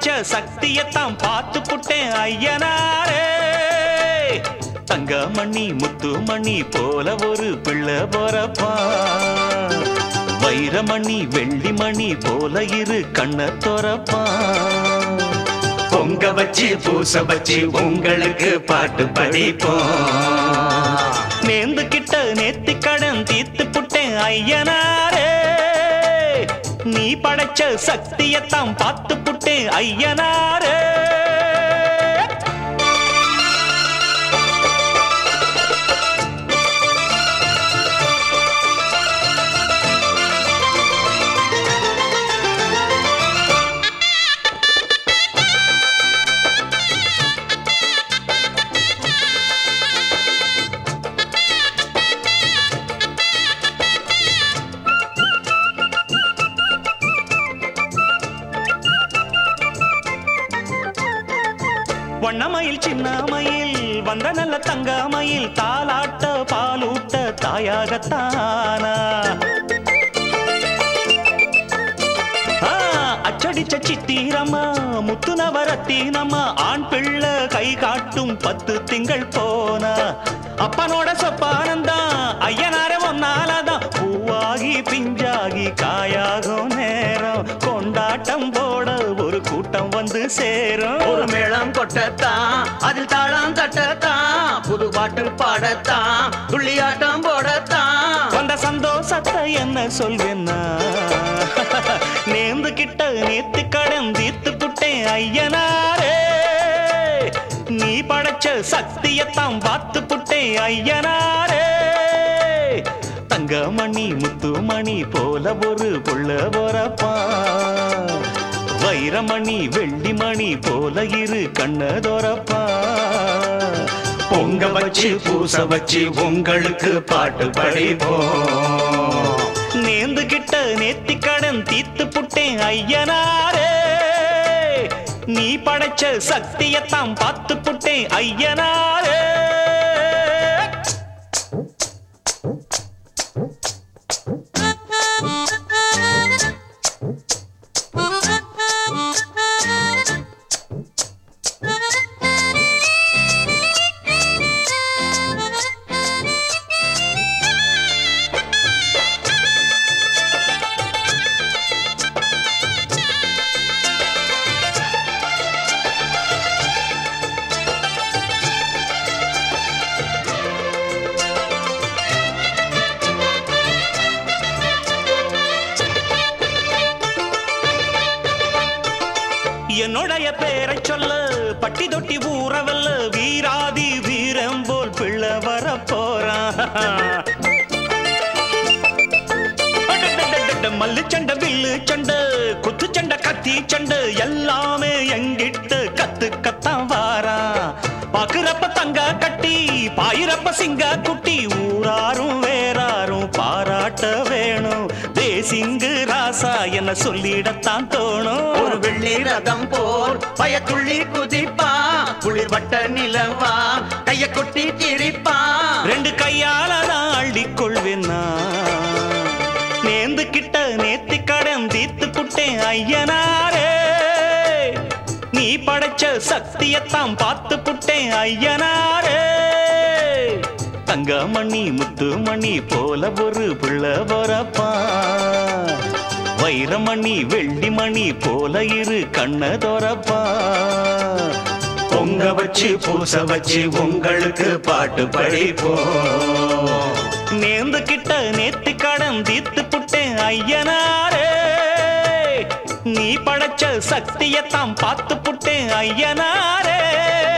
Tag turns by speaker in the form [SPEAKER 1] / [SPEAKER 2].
[SPEAKER 1] படைச்ச சக்தியத்தான் பார்த்து புட்டேன் ஐயனாரே தங்கமணி முத்துமணி போல ஒரு பிள்ளை போறப்பா வைரமணி வெள்ளிமணி போல இரு கண்ண தொரப்பா
[SPEAKER 2] பொங்க வச்சு பூச வச்சு உங்களுக்கு பாட்டு படிப்போம்
[SPEAKER 1] நேந்து கிட்ட நேத்தி கடன் தீத்து புட்டேன் ஐயனாரே நீ படைச்ச சக்தியத்தான் பார்த்து புட்டேன் ஐயனாரே வண்ணமயில் சின்னமயில் வந்த நல்ல தங்கமயில் தாலாட்ட பாலூட்ட தாயாகத்தானா ஆ, அச்சடிச்ச சித்திரம்மா முத்து நவரத்தினம்மா ஆண் பிள்ளை கை காட்டும் பத்து திங்கள் போனா அப்பனோட சொப்பானந்தான் ஐயனார ஒன்னாலதான் பூவாகி பிஞ்சாகி காயாகும் நேரம் கொண்டாட்டம் போட ஒரு கூட்டம் வந்து சேரும்
[SPEAKER 2] ஒரு மேளம் கொட்டத்தான் அதில் தாளம் தட்டத்தான் புது பாட்டு பாடத்தான் துள்ளியாட்டம் போடத்தான்
[SPEAKER 1] வந்த சந்தோஷத்தை என்ன சொல்வேன்னா நேர்ந்து கிட்ட நேத்து கடன் தீர்த்து புட்டேன் ஐயனாரே நீ படைச்ச சக்தியத்தான் பார்த்து புட்டேன் ஐயனாரே தங்கமணி முத்துமணி போல ஒரு புள்ள போறப்பா வைரமணி வெள்ளிமணி போல இரு கண்ணதோரப்பா
[SPEAKER 2] பொங்க வச்சு பூச வச்சு உங்களுக்கு பாட்டு படிப்போம்
[SPEAKER 1] நேந்து கிட்ட நேத்தி கடன் தீத்து புட்டேன் ஐயனாரே நீ படைச்ச சக்தியத்தான் பார்த்து புட்டேன் ஐயனாரே என்னுடைய பேரை சொல்ல பட்டி தொட்டி ஊறவல்ல வீராதி வீரம் போல் பிள்ளை வர போறான் மல்லு சண்டை வில்லு சண்டை குத்து சண்டை கத்தி சண்டை எல்லாமே எங்கிட்ட கத்து கத்தான் வாரா பாக்குறப்ப தங்க கட்டி பாயிரப்ப சிங்க குட்டி ஊராரும் வேறாரும் பாராட்ட வேணும் தேசிங்கு ராசா என்ன சொல்லிடத்தான் தோணும்
[SPEAKER 2] ஒரு வெள்ளி ரதம் போல் பயத்துள்ளி குதிப்பா குளிர் வட்ட நிலவா கைய கொட்டி திரிப்பா
[SPEAKER 1] ரெண்டு கையால தான் அள்ளிக் கொள்வேன்னா நேந்து கிட்ட நேத்தி கடன் தீத்து புட்டேன் ஐயனாரே நீ படைச்ச சக்தியத்தான் பார்த்து புட்டேன் ஐயனாரே தங்கமணி முத்துமணி போல ஒரு பிள்ளை வரப்பா வைரமணி வெள்ளிமணி போல இரு கண்ண தோரப்பா
[SPEAKER 2] பொங்க வச்சு பூச வச்சு உங்களுக்கு பாட்டு படிப்போம்
[SPEAKER 1] நேர்ந்து கிட்ட நேத்து கடன் தீத்து புட்டேன் ஐயனாரே நீ படைச்ச சக்தியத்தான் பார்த்து புட்டேன் ஐயனாரே